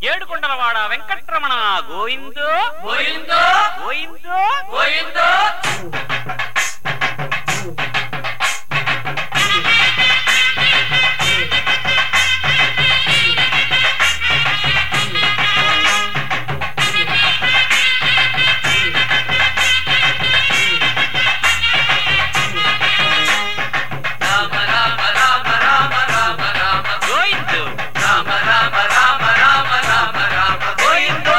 ఏడుకొండలవాడ వెంకట్రమణ గోయిందో గోయిందో గోయిందో గోయిందో రామ రామ రామ రామ రామ రామ గోయిందో రామ రామ రామ రామ రామ రామ గోయిందో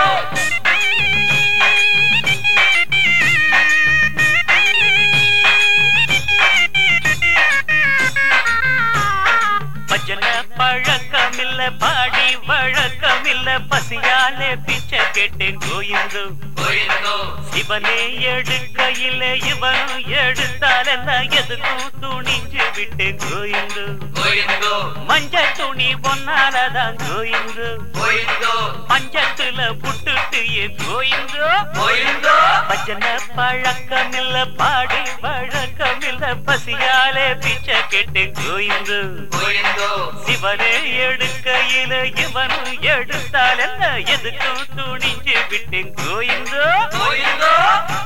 பஜன பழக்கமில்ல பாடி வழக்கமில்ல பசியாலே பிச்சை கேட்டேன் கோயிந்தோ గోయిందో சிவனே எடுக்கையில இவனும் எடுத்தால் என்ன எதுக்கும் துணிஞ்சு விட்டேன் கோயிந்தோ గోయిందో மஞ்ச துணி பொன்னாலதான் கோயிந்தோ గోయిందో பஞ்சத்துல புட்டுட்டு என் கோயிந்தோ గోయిందో பஜன பழக்கமில்ல பாடி வழக்கமில்ல பசியாலே பிச்சை கேட்டேன் கோயிந்தோ గోయిందో சிவனே எடுக்கையில இவனும் எடுத்தால் என்ன எதுக்கும் துணிஞ்சு விட்டேன் கோயிந்தோ గోయిందో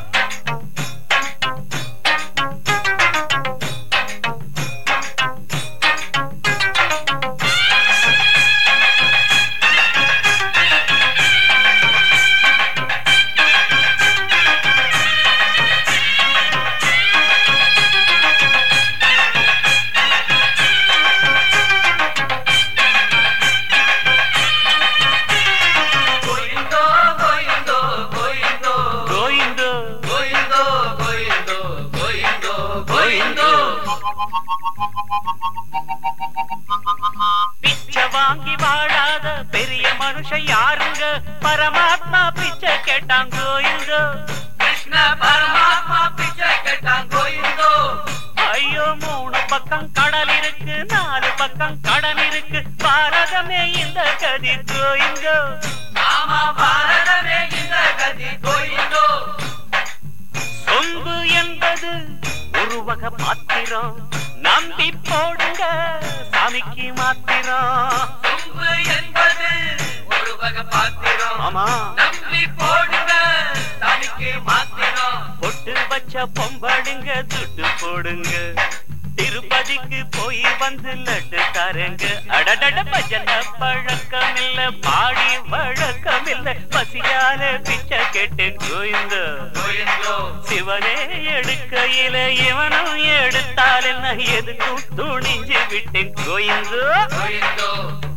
గోయిందో గోయిందో గోయిందో கோயிந்தோ గోయిందో గోయిందో గోయిందో గోయిందో பிச்சை வாங்கி வாழாத பெரிய மனுஷன் யாருங்க பரமாத்மா பிச்சை கேட்டான் கோயிந்தோ కృష్ణ పరమాత్మ పిచ్చ కెట్టాం గోయిందో ஐயோ மூணு பக்கம் கடல் இருக்கு நாலு பக்கம் கடன் இருக்கு பாரதமே இந்த கதி கோயிந்தோ రామ భారతమే ఇంద గది గోయిందో சொம்பு என்பது ஒரு வகை பாத்திரம் நம்பி போடுங்க சாமிக்கு மாத்திரம் சொம்பு என்பது ஒரு வகை பாத்திரம் ஆமா நம்பி போடுங்க சாமிக்கு மாத்திரம் பொட்டு வச்ச பொம்படுங்க துட்டு போடுங்க திருப்பதிக்கு போய் வந்து லட்டு தரங்க அடடட பஜன பழக்கம் இல்ல பாடி வழக்கம் இல்ல பசியால பிச்சை கேட்டேன் கோயிந்த గోయిందో சிவனே எடுக்கையில இவனும் எடுத்தால் என்ன எதுக்கும் துணிஞ்சு விட்டேன் கோயிந்தோ గోయిందో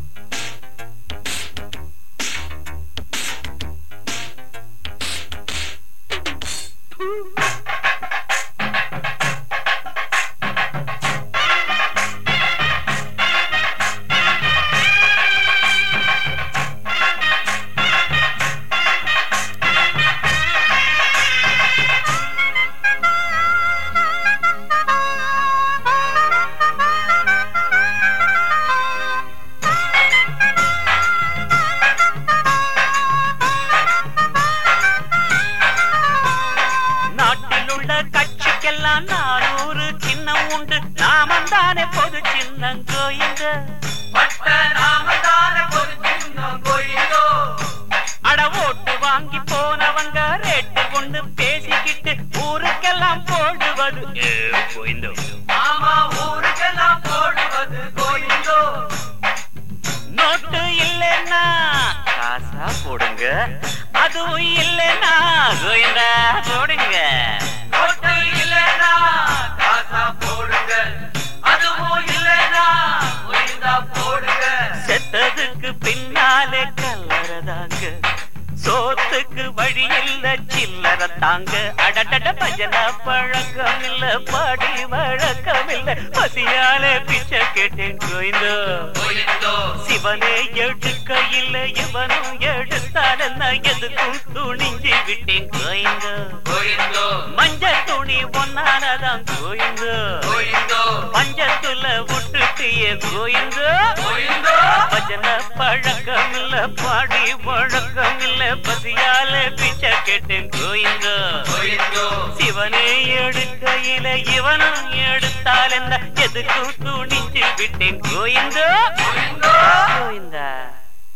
நாட்டில் உள்ள கட்சிக்கெல்லாம் நானூறு சின்னம் உண்டு நாமந்தானே பொது சின்னம் கோயிந்த பட்ட நாமதான பொது சின்னம் கோயிந்தோ அட ஓட்டு வாங்கி போனவங்க ரேட்டு கொண்டு பேசிக்கிட்டு ஊருக்கெல்லாம் போடுவது ஏ, கோயிந்தோ ஆமா ஊருக்கெல்லாம் போடுவது கோயிந்தோ நோட்டு இல்லைன்னா காசா போடுங்க அதுவும் இல்லைன்னா கோயிந்தா போடுங்க நோட்டு இல்லைனா காசா போடுங்க அதுவும் இல்லைனா கோயிந்தா போடுங்க செத்ததுக்கு பின்னாலே கல்லறதாங்க சோத்துக்கு வழி இல்ல சில்லற தாங்க அடடட பஜன பழக்கம் இல்ல பாடி வழக்கம் இல்ல பசியால பிச்சை கேட்டேன் கோயிந்தோ கோயிந்தோ சிவனே எடுக்க இல்ல இவனும் எடுத்தால் என்ன எதுக்கும் துணிஞ்சு விட்டேன் கோயிந்தோ கோயிந்தோ மஞ்ச துணி ஒன்னாலதான் கோயிந்தோ கோயிந்தோ பஞ்சத்துல விட்டுட்டு என் கோயிந்தோ கோயிந்தோ பஜன பழக்கம் இல்ல பாடி வழக்கம் இல்ல பசியால பிச்சை கேட்டேன் கோயிந்தோ கோயிந்தோ சிவனே எடுக்கையில இவனும் எடுத்தால் என்ன எதுக்கும் துணிஞ்சு விட்டேன் கோயிந்தோ கோயிந்தோ கோயிந்தோ